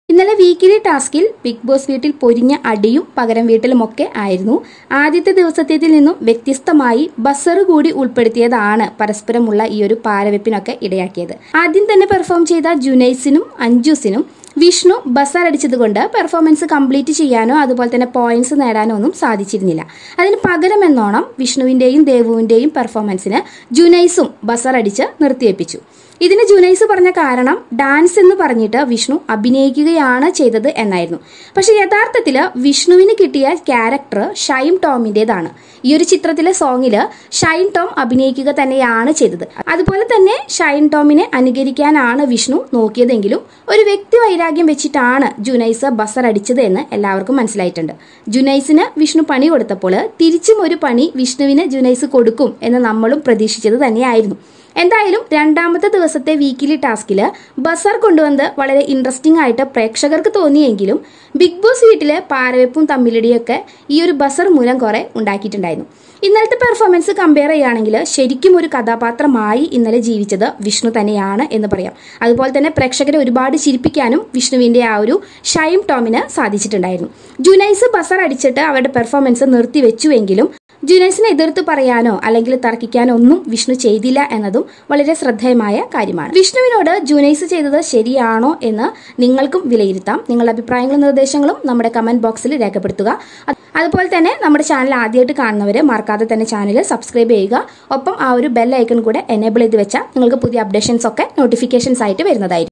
ഇന്നലെ വീക്കിലി ടാസ്കിൽ big boss വീട്ടിൽ പൊരിഞ്ഞ അടിയും പകരം വീട്ടിലുമൊക്കെ ആയിരുന്നു ആദ്യത്തെ ദിവസത്തേതിൽ നിന്നും വ്യത്യസ്തമായി ബസർ കൂടി ഉൾപ്പെടുത്തിയതാണ് പരസ്പരമുള്ള ഈ ഒരു പാരവെപ്പിനൊക്കെ ഇടയാക്കിയത് ആദ്യം തന്നെ പെർഫോം ചെയ്ത ജുനൈസിനും അഞ്ജുസിനും വിഷ്ണു ബസർ അടിച്ചതുകൊണ്ട് പെർഫോമൻസ് കംപ്ലീറ്റ് ചെയ്യാനോ അതുപോലെ തന്നെ പോയിന്റ്സ് നേടാനോ ഒന്നും സാധിച്ചിരുന്നില്ല അതിന് പകരം എന്നോണം വിഷ്ണുവിന്റെയും ദേവുവിന്റെയും പെർഫോമൻസിന് ജുനൈസും ബസർ അടിച്ച് നിർത്തിവെപ്പിച്ചു ഇതിന് ജുനൈസ് പറഞ്ഞ കാരണം ഡാൻസ് എന്ന് പറഞ്ഞിട്ട് വിഷ്ണു അഭിനയിക്കുകയാണ് ചെയ്തത് എന്നായിരുന്നു പക്ഷെ യഥാർത്ഥത്തിൽ വിഷ്ണുവിന് കിട്ടിയ ക്യാരക്ടർ ഷൈം ടോമിൻ്റെതാണ് ഈ ഒരു ചിത്രത്തിലെ സോങ്ങില് ഷൈൻ ടോം അഭിനയിക്കുക തന്നെയാണ് ചെയ്തത് അതുപോലെ തന്നെ ഷൈൻ ടോമിനെ അനുകരിക്കാനാണ് വിഷ്ണു നോക്കിയതെങ്കിലും ഒരു വ്യക്തി വൈരാഗ്യം വെച്ചിട്ടാണ് ജുനൈസ് ബസർ അടിച്ചത് എന്ന് എല്ലാവർക്കും മനസ്സിലായിട്ടുണ്ട് ജുനൈസിന് വിഷ്ണു പണി കൊടുത്തപ്പോൾ തിരിച്ചും ഒരു പണി വിഷ്ണുവിന് ജുനൈസ് കൊടുക്കും എന്ന് നമ്മളും പ്രതീക്ഷിച്ചത് തന്നെയായിരുന്നു എന്തായാലും രണ്ടാമത്തെ ദിവസത്തെ വീക്കിലി ടാസ്കില് ബസർ കൊണ്ടുവന്നത് വളരെ ഇൻട്രസ്റ്റിംഗ് ആയിട്ട് പ്രേക്ഷകർക്ക് തോന്നിയെങ്കിലും ബിഗ് ബോസ് വീട്ടിലെ പാരവെപ്പും തമ്മിലടിയൊക്കെ ഈ ഒരു ബസർ മൂലം കുറെ ഉണ്ടാക്കിയിട്ടുണ്ടായിരുന്നു ഇന്നലത്തെ പെർഫോമൻസ് കമ്പയർ ചെയ്യുകയാണെങ്കിൽ ശരിക്കും ഒരു കഥാപാത്രമായി ഇന്നലെ ജീവിച്ചത് വിഷ്ണു തന്നെയാണ് എന്ന് പറയാം അതുപോലെ തന്നെ പ്രേക്ഷകരെ ഒരുപാട് ചിരിപ്പിക്കാനും വിഷ്ണുവിന്റെ ആ ഒരു ഷൈം ടോമിന് സാധിച്ചിട്ടുണ്ടായിരുന്നു ജുനൈസ് ബസർ അടിച്ചിട്ട് അവരുടെ പെർഫോമൻസ് നിർത്തിവെച്ചുവെങ്കിലും ജുനൈസിനെ എതിർത്ത് പറയാനോ അല്ലെങ്കിൽ തർക്കിക്കാനോ ഒന്നും വിഷ്ണു ചെയ്തില്ല എന്നതും വളരെ ശ്രദ്ധേയമായ കാര്യമാണ് വിഷ്ണുവിനോട് ജുനൈസ് ചെയ്തത് ശരിയാണോ എന്ന് നിങ്ങൾക്കും വിലയിരുത്താം നിങ്ങളുടെ അഭിപ്രായങ്ങളും നിർദ്ദേശങ്ങളും നമ്മുടെ കമന്റ് ബോക്സിൽ രേഖപ്പെടുത്തുക അത് അതുപോലെ തന്നെ നമ്മുടെ ചാനൽ ആദ്യമായിട്ട് കാണുന്നവർ മറക്കാതെ തന്നെ ചാനൽ സബ്സ്ക്രൈബ് ചെയ്യുക ഒപ്പം ആ ഒരു ബെൽ ഐക്കൺ കൂടെ എനേബിൾ ചെയ്ത് വെച്ചാൽ നിങ്ങൾക്ക് പുതിയ അപ്ഡേഷൻസ് ഒക്കെ നോട്ടിഫിക്കേഷൻസ് ആയിട്ട് വരുന്നതായിരിക്കും